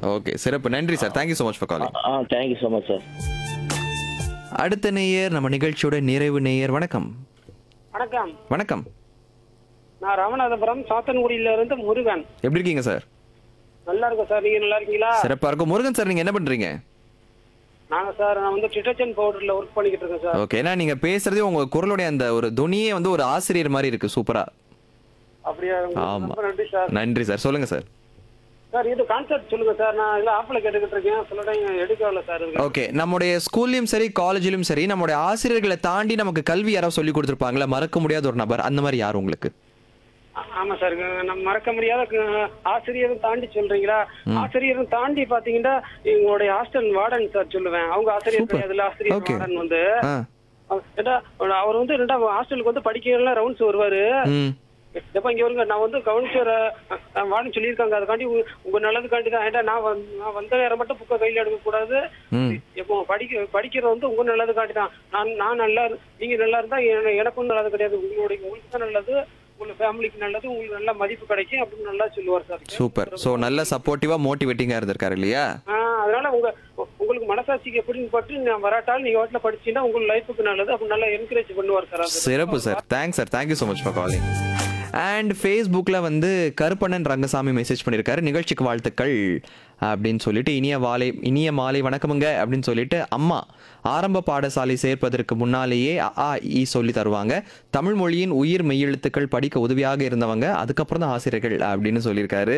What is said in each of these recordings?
Okay சிறப்பு நன்றி sir thank you so much for calling ah thank you so much sir அடுத்த நேயர் நம்ம நிகழ்ச்சியோட நிறைவு நேயர் வணக்கம் வணக்கம் வணக்கம் நான் ராமநாதபுரம் சாத்தன்குடியில இருந்து முருகன் எப்படி இருக்கீங்க சார் நல்லா இருக்கும் சார் நீங்க நல்லா இருக்கீங்களா சிறப்பா இருக்கும் முருகன் சார் நீங்க என்ன பண்றீங்க நாங்க சார் நான் வந்து டிட்டர்ஜென்ட் பவுடர்ல ஒர்க் பண்ணிக்கிட்டு இருக்கேன் சார் ஓகே ஏன்னா நீங்க பேசுறதே உங்க குரலுடைய அந்த ஒரு துணியே வந்து ஒரு ஆசிரியர் மாதிரி இருக்கு சூப்பரா அப்படியா உங்களுக்கு ஆமா. ரொம்ப நன்றி சார் நன்றி சார் சொல்லுங்க சார் சார் இது கான்செப்ட் சொல்லுங்க சார் நான் இல்ல ஆப்பிள கேட்டுக்கிட்டு இருக்கேன் சில டைம் எடுக்கல சார் இதுக்கு. ஓகே நம்முடைய ஸ்கூல்லயும் சரி காலேஜ்லயும் சரி நம்முடைய ஆசிரியர்களை தாண்டி நமக்கு கல்வி யாராவது சொல்லி கொடுத்துருப்பாங்களா மறக்க முடியாத ஒரு நபர் அந்த மாதிரி யார் உங்களுக்கு ஆ- ஆமா சார் நம்ம மறக்க முடியாத க- ஆசிரியரும் தாண்டி சொல்றீங்களா ஆசிரியரும் தாண்டி பாத்தீங்கன்னா எங்களுடைய ஹாஸ்டல் வார்டன் சார் சொல்லுவேன் அவங்க ஆசிரியர் Super. கிடையாதுல்ல ஆசிரியர் Okay. வார்டன் வந்து ஆ அவர் ஏண்டா, அவர் வந்து ரெண்டா ஹாஸ்டலுக்கு வந்து படிக்கலாம் ரவுண்ட்ஸ் வருவாரு ம் எப்ப இங்க வருங்க நான் வந்து கவுன்சிலர் வான்னு சொல்லியிருக்காங்க அதுக்காண்டி உங்க- உங்க நல்லதுக்காண்டி தான் ஏன்டா நான் வந்து- நான் வந்த நேரம் மட்டும் புக்கை கையில எடுக்க கூடாது ம் எப்போ படிக்க படிக்கிறது வந்து உங்க நல்லதுக்காண்டி தான் நான் நான் நல்லா இரு- நீங்க நல்லா இருந்தா என- எனக்கும் நல்லது கிடையாது உங்களுடைய உங்களுக்கு தான் நல்லது உங்க ஃபேமிலிக்கு நல்லது உங்களுக்கு நல்ல மதிப்பு கிடைக்கும் அப்படின்னு நல்லா சொல்லுவார் சார் சூப்பர் ஸோ நல்ல சப்போர்ட்டிவா மோட்டிவேட்டிங்கா இருந்திருக்காரு இல்லையா ஆ, அதனால உங்க உங்களுக்கு மனசாட்சிக்கு எப்படின்னு பட்டு நான் வராட்டாலும் நீங்க வாட்டில படிச்சீங்கன்னா உங்க லைஃபுக்கு நல்லது அப்படி நல்லா என்கரேஜ் பண்ணுவார் சார் அது. சிறப்பு sir thanks sir thank you so much for calling and ஃபேஸ்புக்கில் வந்து கருப்பண்ணன் ரங்கசாமி மெசேஜ் பண்ணியிருக்காரு நிகழ்ச்சிக்கு வாழ்த்துக்கள் அப்படின்னு சொல்லிட்டு இனிய வாலை இனிய மாலை வணக்கமுங்க அப்படின்னு சொல்லிட்டு அம்மா ஆரம்ப பாடசாலை சேர்ப்பதற்கு முன்னாலேயே அ ஆ இ சொல்லி தருவாங்க தமிழ் மொழியின் உயிர் மெய்யெழுத்துக்கள் படிக்க உதவியாக இருந்தவங்க அதுக்கப்புறம் தான் ஆசிரியர்கள் அப்படின்னு சொல்லியிருக்காரு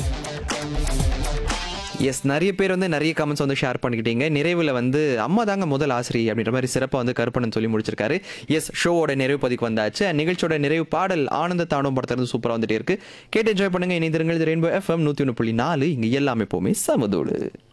எஸ் நிறைய பேர் வந்து நிறைய கமெண்ட்ஸ் வந்து ஷேர் பண்ணிக்கிட்டீங்க நிறைவில் வந்து அம்மா தாங்க முதல் ஆசிரியை அப்படின்ற மாதிரி சிறப்பாக வந்து கருப்பணன் சொல்லி முடிச்சிருக்காரு எஸ் ஷோவோட நிறைவு பதிக்கு வந்தாச்சு And நிகழ்ச்சியோட நிறைவு பாடல் ஆனந்த தானம் படத்திலிருந்து சூப்பராக வந்துட்டே இருக்கு கேட்டு என்ஜாய் பண்ணுங்க இணைந்திருங்கள் ரெயின்போ எஃப்எம் நூற்றி ஒன்று புள்ளி நாலு இங்கே எல்லாமே எப்போவுமே சமதோடு